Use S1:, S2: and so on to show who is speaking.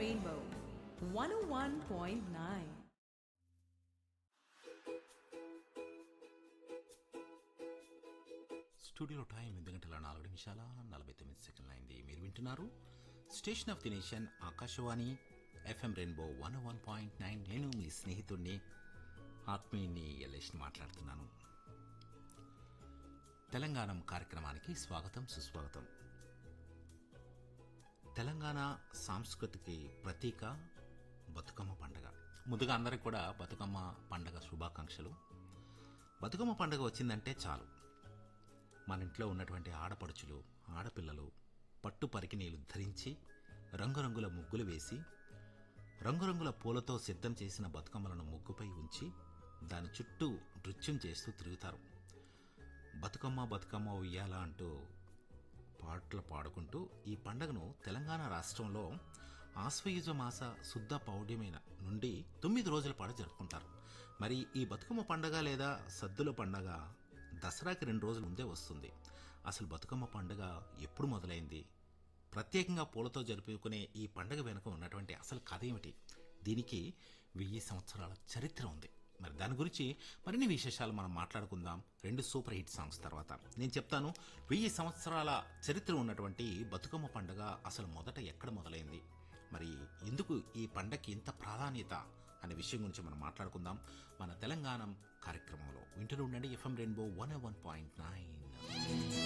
S1: Rainbow 101.9.
S2: Studio time ఎనిమిది గంటల నాలుగు నిమిషాల నలభై తొమ్మిది సెకండ్లు అయింది మీరు వింటున్నారు station of the nation Akashvani FM rainbow one one point nine నేను మీ స్నేహితుడిని ఆత్మీయుని ఎల్లేష్ని మాట్లాడుతున్నాను తెలంగాణ కార్యక్రమానికి స్వాగతం సుస్వాగతం తెలంగాణ సాంస్కృతికి ప్రతీక బతుకమ్మ పండగ ముందుగా అందరికి కూడా బతుకమ్మ పండగ శుభాకాంక్షలు బతుకమ్మ పండగ వచ్చిందంటే చాలు మన ఇంట్లో ఉన్నటువంటి ఆడపడుచులు ఆడపిల్లలు పట్టు పరికినీలు ధరించి రంగురంగుల ముగ్గులు వేసి రంగురంగుల పూలతో సిద్ధం చేసిన బతుకమ్మలను ముగ్గుపై ఉంచి దాని చుట్టూ నృత్యం చేస్తూ తిరుగుతారు బతుకమ్మ బతుకమ్మ ఉయ్యాల అంటూ పాటలు పాడుకుంటూ ఈ పండగను తెలంగాణ రాష్ట్రంలో ఆశ్వయుజ మాస శుద్ధ పౌర్ణమైన నుండి తొమ్మిది రోజుల పాటు జరుపుకుంటారు మరి ఈ బతుకమ్మ పండగ లేదా సద్దుల పండగ దసరాకి రెండు రోజుల ముందే వస్తుంది అసలు బతుకమ్మ పండగ ఎప్పుడు మొదలైంది ప్రత్యేకంగా పూలతో జరుపుకునే ఈ పండగ వెనుక ఉన్నటువంటి అసలు కథ ఏమిటి దీనికి వెయ్యి సంవత్సరాల చరిత్ర ఉంది మరి దాని గురించి మరిన్ని విశేషాలు మనం మాట్లాడుకుందాం రెండు సూపర్ హిట్ సాంగ్స్ తర్వాత నేను చెప్తాను వెయ్యి సంవత్సరాల చరిత్ర ఉన్నటువంటి బతుకమ్మ పండుగ అసలు మొదట ఎక్కడ మొదలైంది మరి ఎందుకు ఈ పండగకి ఇంత ప్రాధాన్యత అనే విషయం గురించి మనం మాట్లాడుకుందాం మన తెలంగాణ కార్యక్రమంలో వింటూ ఉండండి FM rainbow one one point nine